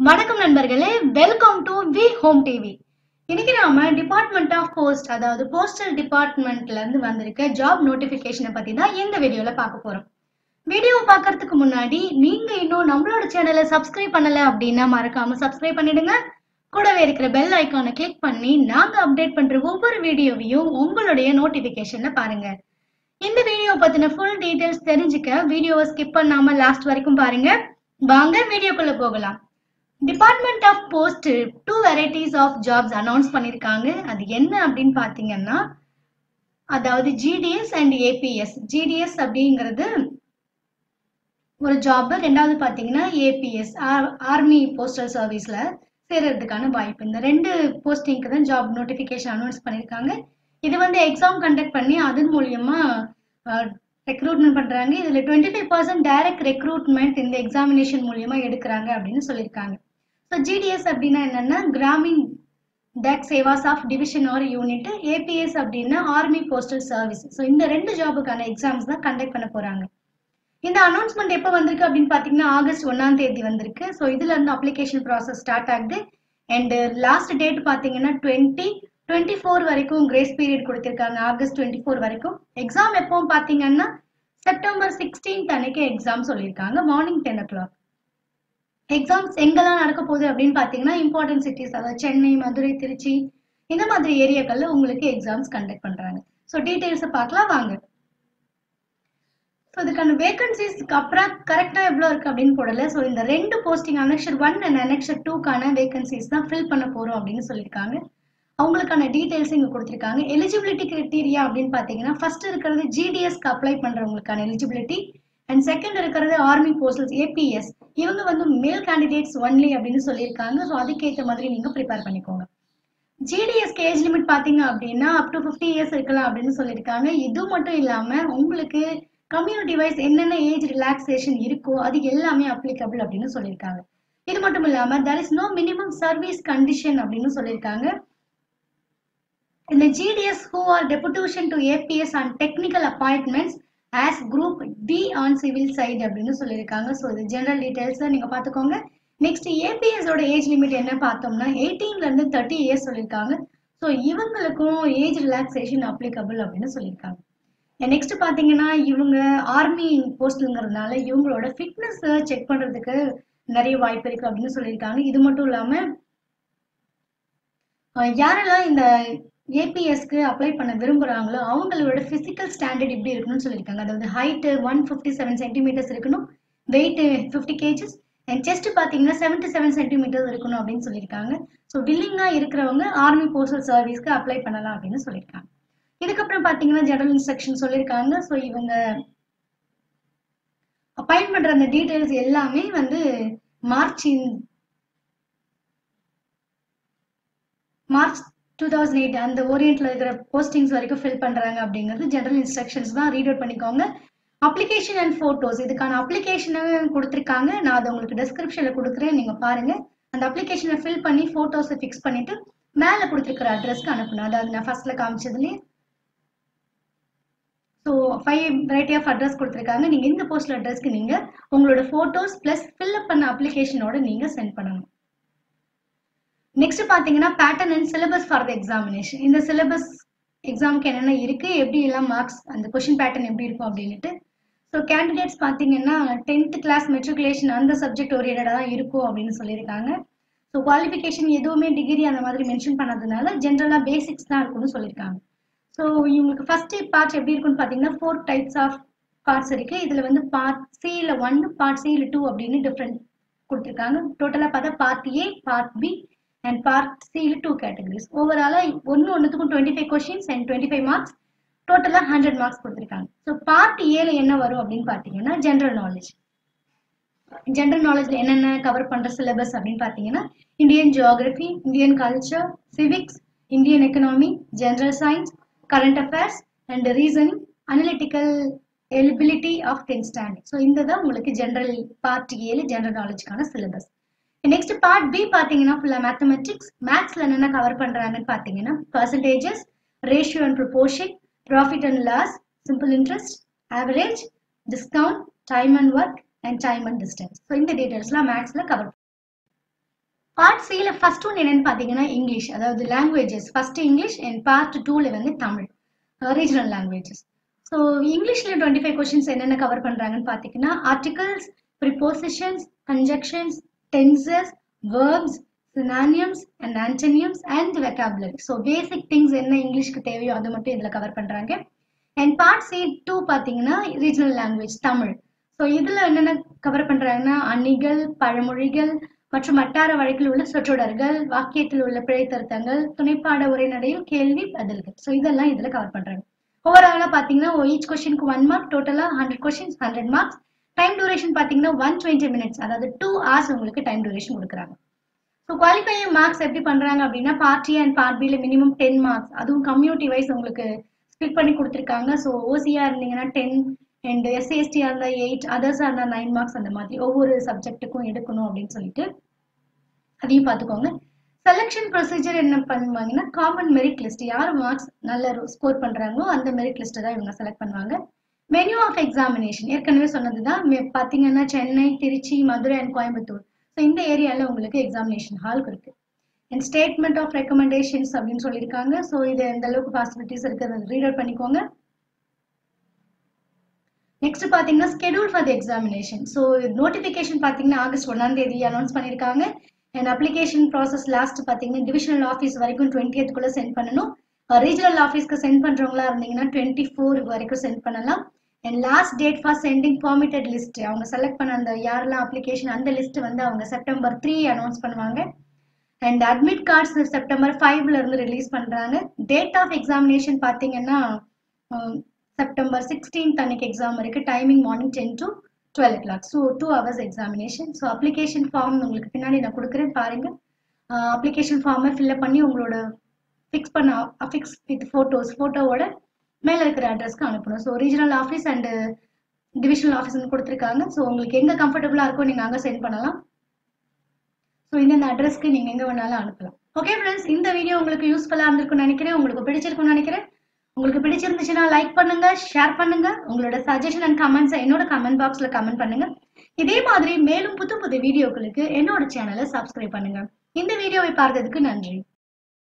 வணக்கம் நண்பர்களே welcome to V home TV இன்னைக்கு நாம டிபார்ட்மெண்ட் ஆஃப் போஸ்ட் அதாவது போஸ்டல் டிபார்ட்மெண்ட்ல இருந்து வந்திருக்க ஜாப் நோட்டிபிகேஷனை பத்தி தான் இந்த வீடியோல பார்க்க போறோம் வீடியோ பார்க்கறதுக்கு முன்னாடி நீங்க இன்னும் நம்மளோட சேனலை சப்ஸ்கிரைப் பண்ணல அப்படின்னா மறக்காம சப்ஸ்கிரைப் பண்ணிடுங்க கூடவே இருக்கிற பெல் ஐக்கானை கிளிக் பண்ணி நாங்க அப்டேட் பண்ற ஒவ்வொரு வீடியோவையும் உங்களுடைய நோட்டிபிகேஷன்ல பாருங்க இந்த வீடியோ பத்தின ஃபுல் டீடைல்ஸ் தெரிஞ்சுக்க வீடியோவை ஸ்கிப் பண்ணாம லாஸ்ட் வரைக்கும் பாருங்க வாங்க வீடியோக்குள்ள போகலாம் department of post two varieties of jobs announce பண்ணியிருக்காங்க அது என்ன அப்படின்னு பார்த்தீங்கன்னா அதாவது ஜிடிஎஸ் அண்ட் ஏபிஎஸ் ஜிடிஎஸ் அப்படிங்கிறது ஒரு ஜாப் ரெண்டாவது பார்த்தீங்கன்னா ஏபிஎஸ் ஆர்மி போஸ்டல் சர்வீஸ்ல சேர்றதுக்கான வாய்ப்பு இந்த ரெண்டு போஸ்டிங்க்கு தான் ஜாப் நோட்டிஃபிகேஷன் அனௌன்ஸ் பண்ணியிருக்காங்க இது வந்து எக்ஸாம் கண்டக்ட் பண்ணி அதன் மூலியமா ரெக்ரூட்மெண்ட் பண்றாங்க இதுல twenty five percent direct recruitment இந்த எக்ஸாமினேஷன் மூலியமா எடுக்கிறாங்க அப்படின்னு சொல்லியிருக்காங்க ஸோ ஜிடிஎஸ் அப்படின்னா என்னன்னா Gramin Dak Sevas of division or unit APS அப்படின்னா ஆர்மி போஸ்டல் சர்வீஸ் ஸோ இந்த ரெண்டு ஜாபுக்கான எக்ஸாம்ஸ் தான் கண்டக்ட் பண்ண போறாங்க இந்த அனௌன்ஸ்மெண்ட் எப்போ வந்திருக்கு அப்படின்னு பார்த்தீங்கன்னா ஆகஸ்ட் ஒன்னாம் தேதி வந்திருக்கு ஸோ இதுல இருந்து அப்ளிகேஷன் ப்ராசஸ் ஸ்டார்ட் ஆகுது அண்ட் லாஸ்ட் டேட் பார்த்தீங்கன்னா டுவெண்ட்டி டுவெண்ட்டி ஃபோர் வரைக்கும் கிரேஸ் பீரியட் கொடுத்திருக்காங்க ஆகஸ்ட் டுவெண்ட்டி ஃபோர் வரைக்கும் எக்ஸாம் எப்போ பார்த்தீங்கன்னா செப்டம்பர் சிக்ஸ்டீன்த் அன்னைக்கு எக்ஸாம் சொல்லியிருக்காங்க morning ten o'clock exams எங்கெல்லாம் நடக்க போகுது அப்படின்னு பார்த்தீங்கன்னா இம்பார்ட்டன்ட் சிட்டிஸ் அதாவது சென்னை மதுரை திருச்சி இந்த மாதிரி ஏரியாக்கள்ல உங்களுக்கு எக்ஸாம்ஸ் கண்டக்ட் பண்றாங்க ஸோ டீட்டெயில்ஸை பார்க்கலாம் வாங்க ஸோ இதுக்கான வேகன்சிஸ்க்கு அப்புறம் கரெக்டாக எவ்வளோ இருக்கு அப்படின்னு போடல ஸோ இந்த ரெண்டு posting annexure one and annexure டூக்கான வேகன்சிஸ் தான் ஃபில் பண்ண போகிறோம் அப்படின்னு சொல்லியிருக்காங்க அவங்களுக்கான டீட்டெயில்ஸ் இங்கே கொடுத்துருக்காங்க எலிஜிபிலிட்டி கிரைட்டீரியா அப்படின்னு பார்த்தீங்கன்னா ஃபர்ஸ்ட் இருக்கிறது ஜிடிஎஸ்க்கு அப்ளை பண்ணுறவங்களுக்கான எலிஜிபிலிட்டி அண்ட் செகண்ட் இருக்கிறது ஆர்மி போஸ்டல்ஸ் ஏபிஎஸ் இவங்க வந்து மேல் கேண்டிடேட்ஸ் ஒன்லி அப்படின்னு சொல்லியிருக்காங்க ஸோ அதுக்கேற்ற மாதிரி நீங்கள் ப்ரிப்பேர் பண்ணிக்கோங்க ஜிடிஎஸ்க்கு ஏஜ் லிமிட் பார்த்தீங்க அப்படின்னா அப் டு ஃபிஃப்டி இயர்ஸ் இருக்கலாம் அப்படின்னு சொல்லியிருக்காங்க இது மட்டும் இல்லாமல் உங்களுக்கு கம்யூனிட்டி வைஸ் என்னென்ன ஏஜ் ரிலாக்ஸேஷன் இருக்கோ அது எல்லாமே அப்ளிகபிள் அப்படின்னு சொல்லியிருக்காங்க இது மட்டும் இல்லாமல் there is no minimum service condition அப்படின்னு சொல்லியிருக்காங்க இந்த GDS who are deputation to APS and technical appointments as group D on civil side அப்படின்னு சொல்லியிருக்காங்க ஸோ இது ஜெனரல் டீடைல்ஸ் நீங்க பார்த்துக்கோங்க நெக்ஸ்ட் ஏபிஎஸ் ஓட ஏஜ் லிமிட் என்ன பார்த்தோம்னா எயிட்டீன்ல இருந்து தேர்ட்டி இயர்ஸ் சொல்லியிருக்காங்க ஸோ இவங்களுக்கும் ஏஜ் ரிலாக்ஸேஷன் அப்ளிகபிள் அப்படின்னு சொல்லியிருக்காங்க நெக்ஸ்ட் பார்த்தீங்கன்னா இவங்க ஆர்மி போஸ்ட்ங்கிறதுனால இவங்களோட ஃபிட்னஸ் செக் பண்றதுக்கு நிறைய வாய்ப்பு இருக்கு அப்படின்னு சொல்லியிருக்காங்க இது மட்டும் இல்லாம யாரெல்லாம் இந்த ஏபிஎஸ்க்கு அப்ளை பண்ண விரும்புறாங்களோ அவங்களோட பிசிக்கல் ஸ்டாண்டர்ட் இப்படி இருக்கணும்னு சொல்லியிருக்காங்க அதாவது height one fifty seven centimetres இருக்கணும் weight fifty kgs and chest பார்த்தீங்கன்னா செவன்டி செவன் சென்டிமீட்டர்ஸ் இருக்கணும் அப்படின்னு சொல்லியிருக்காங்க ஸோ வில்லிங்காக இருக்கிறவங்க ஆர்மி போஸ்டல் சர்வீஸ்க்கு அப்ளை பண்ணலாம் அப்படின்னு சொல்லியிருக்காங்க இதுக்கப்புறம் பார்த்தீங்கன்னா ஜெனரல் இன்ஸ்ட்ரக்ஷன் சொல்லியிருக்காங்க ஸோ இவங்க அப்பாயின் பண்ற அந்த டீட்டெயில்ஸ் எல்லாமே வந்து March March two thousand eight அந்த ஓரியன்ட்ல இருக்கிற போஸ்டிங்ஸ் வரைக்கும் ஃபில் பண்றாங்க அப்படிங்கிறது ஜெனரல் இன்ஸ்ட்ரக்ஷன்ஸ் தான் ரீட் அவுட் பண்ணிக்கோங்க அப்ளிகேஷன் அண்ட் ஃபோட்டோஸ் இதுக்கான அப்ளிகேஷனை கொடுத்துருக்காங்க நான் அதை உங்களுக்கு டிஸ்கிரிப்ஷன்ல கொடுக்குறேன் நீங்க பாருங்க அந்த அப்ளிகேஷனை ஃபில் பண்ணி ஃபோட்டோஸை ஃபிக்ஸ் பண்ணிட்டு மேலே கொடுத்துருக்கிற அட்ரஸ்க்கு அனுப்பணும் அதாவது நான் ஃபர்ஸ்ட்ல காமிச்சதுலேயே so five variety of address கொடுத்துருக்காங்க நீங்கள் இந்த போஸ்டல் அட்ரஸ்க்கு நீங்கள் உங்களோட ஃபோட்டோஸ் ப்ளஸ் ஃபில்அப் பண்ண அப்ளிகேஷனோட நீங்கள் சென்ட் பண்ணணும் நெக்ஸ்ட் பார்த்தீங்கன்னா pattern and syllabus for the examination இந்த சிலபஸ் எக்ஸாமுக்கு என்னென்ன இருக்கு எப்படி எல்லாம் மார்க்ஸ் அந்த கொஷின் பேட்டர்ன் எப்படி இருக்கும் அப்படின்ட்டு ஸோ கேண்டிடேட்ஸ் பார்த்தீங்கன்னா டென்த் கிளாஸ் மெட்ரிகுலேஷன் அந்த சப்ஜெக்ட் ஓரியன்டாக தான் இருக்கும் அப்படின்னு சொல்லியிருக்காங்க ஸோ குவாலிஃபிகேஷன் எதுவுமே டிகிரி அந்த மாதிரி மென்ஷன் பண்ணதுனால ஜென்ரலாக பேசிக்ஸ் தான் இருக்கும்னு சொல்லியிருக்காங்க ஸோ இவங்களுக்கு ஃபர்ஸ்ட் பார்ட் எப்படி இருக்குன்னு பார்த்தீங்கன்னா ஃபோர் டைப்ஸ் ஆஃப் பார்ட்ஸ் இருக்கு இதில் வந்து பார்ட் சியில் ஒன் பார்ட் சியில் டூ அப்படின்னு டிஃப்ரெண்ட் கொடுத்துருக்காங்க டோட்டலாக பார்த்தா part A part B and part சியில் டூ கேட்டகரிஸ் ஓவராலாக ஒன்று ஒன்றுத்துக்கும் twenty five questions and twenty five marks டோட்டலாக ஹண்ட்ரட் மார்க்ஸ் கொடுத்துருக்காங்க ஸோ பார்ட் ஏல என்ன வரும் அப்படின்னு பார்த்தீங்கன்னா ஜென்ரல் நாலேஜ் ஜென்ரல் நாலேஜ்ல என்னென்ன கவர் பண்ற சிலபஸ் அப்படின்னு பார்த்தீங்கன்னா Indian geography Indian culture civics Indian economy general science current affairs and reasoning analytical ability of tenth standard so இந்த தான் உங்களுக்கு ஜென்ரல் பார்ட் ஏழு ஜென்ரல் நாலேஜ்க்கான சிலபஸ் நெக்ஸ்ட் பார்ட் பி பார்த்தீங்கன்னா ஃபுல்லாக மேத்தமெட்டிக்ஸ் மேத்ஸில் என்னென்ன கவர் பண்ணுறாங்கன்னு பார்த்தீங்கன்னா percentages ratio and proportion profit and loss simple interest average discount time and work and time and distance so இந்த டீட்டெயில்ஸ்லாம் மேக்ஸில் கவர் பார்ட் சில ஃபர்ஸ்ட் ஒன் என்னன்னு பார்த்தீங்கன்னா இங்கிலீஷ் அதாவது languages first English and part டூல வந்து தமிழ் ரீஜனல் லாங்குவேஜஸ் ஸோ இங்கிலீஷ்ல டுவெண்ட்டி ஃபைவ் கொஸ்டின்ஸ் என்னென்ன கவர் பண்றாங்கன்னு பார்த்தீங்கன்னா articles prepositions conjunctions tenses verbs synonyms and antonyms and vocabulary so basic things என்ன இங்கிலீஷ்க்கு தேவையோ அது மட்டும் இதில் கவர் பண்ணுறாங்க அண்ட் பார்ட் சி டூ பார்த்தீங்கன்னா ரீஜனல் லாங்குவேஜ் தமிழ் ஸோ இதில் என்னென்ன கவர் பண்ணுறாங்கன்னா அணிகள் பழமொழிகள் மற்றும் வட்டார வழக்கில் உள்ள சொற்றொடர்கள் வாக்கியத்தில் உள்ள பிழை திருத்தங்கள் துணைப்பாட உரைநடையில் கேள்வி பதில்கள் ஸோ இதெல்லாம் இதில் கவர் பண்ணுறாங்க ஓவராலாக பார்த்தீங்கன்னா ஈச் கொஸ்டினுக்கு ஒன் மார்க் டோட்டலாக hundred questions hundred marks time duration பார்த்தீங்கன்னா ஒன் டுவெண்ட்டி மினிட்ஸ் அதாவது டூ ஹவர்ஸ் உங்களுக்கு டைம் டூரேஷன் கொடுக்குறாங்க ஸோ குவாலிஃபையிங் மார்க்ஸ் எப்படி பண்றாங்க அப்படின்னா பார்ட் ஏ அண்ட் பார்ட் பியில் மினிமம் டென் மார்க்ஸ் அதுவும் கம்யூனிட்டி வைஸ் உங்களுக்கு ஸ்பிட் பண்ணி கொடுத்துருக்காங்க ஸோ ஓசியா இருந்தீங்கன்னா டென் அண்ட் எஸ்சிஎஸ்டியா இருந்தால் எயிட் அதர்ஸாக இருந்தால் நைன் மார்க்ஸ் அந்த மாதிரி ஒவ்வொரு சப்ஜெக்ட்டுக்கும் எடுக்கணும் அப்படின்னு சொல்லிட்டு அதையும் பார்த்துக்கோங்க செலெக்ஷன் ப்ரொசீஜர் என்ன பண்ணுவாங்கன்னா காமன் மெரிட் லிஸ்ட் யார் மார்க்ஸ் நல்ல ஸ்கோர் பண்றாங்களோ அந்த மெரிட் லிஸ்ட்டை தான் இவங்க செலக்ட் பண்ணுவாங்க மெனு ஆஃப் எக்ஸாமினேஷன் ஏற்கனவே சொன்னது தான் பார்த்தீங்கன்னா சென்னை திருச்சி மதுரை அண்ட் கோயம்புத்தூர் ஸோ இந்த ஏரியாவில் உங்களுக்கு எக்ஸாமினேஷன் ஹால் இருக்கு அண்ட் ஸ்டேட்மெண்ட் ஆஃப் ரெக்கமெண்டேஷன்ஸ் அப்படின்னு சொல்லியிருக்காங்க ஸோ இது எந்த அளவுக்கு பாசிபிலிட்டிஸ் இருக்கிறது ரீட் அவுட் பண்ணிக்கோங்க நெக்ஸ்ட் பார்த்தீங்கன்னா schedule for the examination so notification பார்த்தீங்கன்னா ஆகஸ்ட் ஒன்றாம் தேதி அனௌன்ஸ் பண்ணியிருக்காங்க அண்ட் அப்ளிகேஷன் ப்ராசஸ் லாஸ்ட் பார்த்தீங்கன்னா டிவிஷனல் ஆஃபீஸ் வரைக்கும் டுவெண்ட்டியத்துக்குள்ளே சென்ட் பண்ணணும் ரீஜனல் ஆஃபீஸ்க்கு சென்ட் பண்ணுறவங்களா இருந்தீங்கன்னா டுவெண்ட்டி ஃபோர் வரைக்கும் சென்ட் பண்ணலாம் and last date for sending permitted list அவங்க செலக்ட் பண்ண அந்த யாரெல்லாம் அப்ளிகேஷன் அந்த லிஸ்ட் வந்து அவங்க செப்டம்பர் த்ரீ அனௌன்ஸ் பண்ணுவாங்க அண்ட் அட்மிட் கார்ட்ஸ் செப்டம்பர் ஃபைவ்ல இருந்து ரிலீஸ் பண்றாங்க டேட் ஆஃப் எக்ஸாமினேஷன் பார்த்தீங்கன்னா செப்டம்பர் சிக்ஸ்டீன்த் அன்னைக்கு எக்ஸாம் இருக்கு timing morning ten to twelve o'clock so two hours examination so application form உங்களுக்கு பின்னாடி நான் கொடுக்குறேன் பாருங்க அப்ளிகேஷன் ஃபார்மை ஃபில்அப் பண்ணி உங்களோட ஃபிக்ஸ் பண்ண ஃபிக்ஸ் வித் ஃபோட்டோஸ் ஃபோட்டோவோட மேலே இருக்கிற அட்ரஸ்க்கு அனுப்பணும் so regional office and divisional ஆஃபீஸ்னு கொடுத்துருக்காங்க ஸோ உங்களுக்கு எங்கே கம்ஃபர்டபுளாக இருக்கோ நீங்கள் அங்கே சென்ட் பண்ணலாம் ஸோ இந்தந்த அட்ரஸ்க்கு நீங்கள் எங்கே வேணாலும் அனுப்பலாம் ஓகே ஃப்ரெண்ட்ஸ் இந்த வீடியோ உங்களுக்கு யூஸ்ஃபுல்லாக இருந்திருக்கும்னு நினைக்கிறேன் உங்களுக்கு பிடிச்சிருக்கும்னு நினைக்கிறேன் உங்களுக்கு பிடிச்சிருந்துச்சுன்னா லைக் பண்ணுங்க ஷேர் பண்ணுங்க உங்களோட சஜஷன் அண்ட் கமெண்ட்ஸை என்னோட கமெண்ட் பாக்ஸ்ல கமெண்ட் பண்ணுங்க இதே மாதிரி மேலும் புது புது வீடியோக்களுக்கு என்னோட சேனலை சப்ஸ்கிரைப் பண்ணுங்க இந்த வீடியோவை பார்த்ததுக்கு நன்றி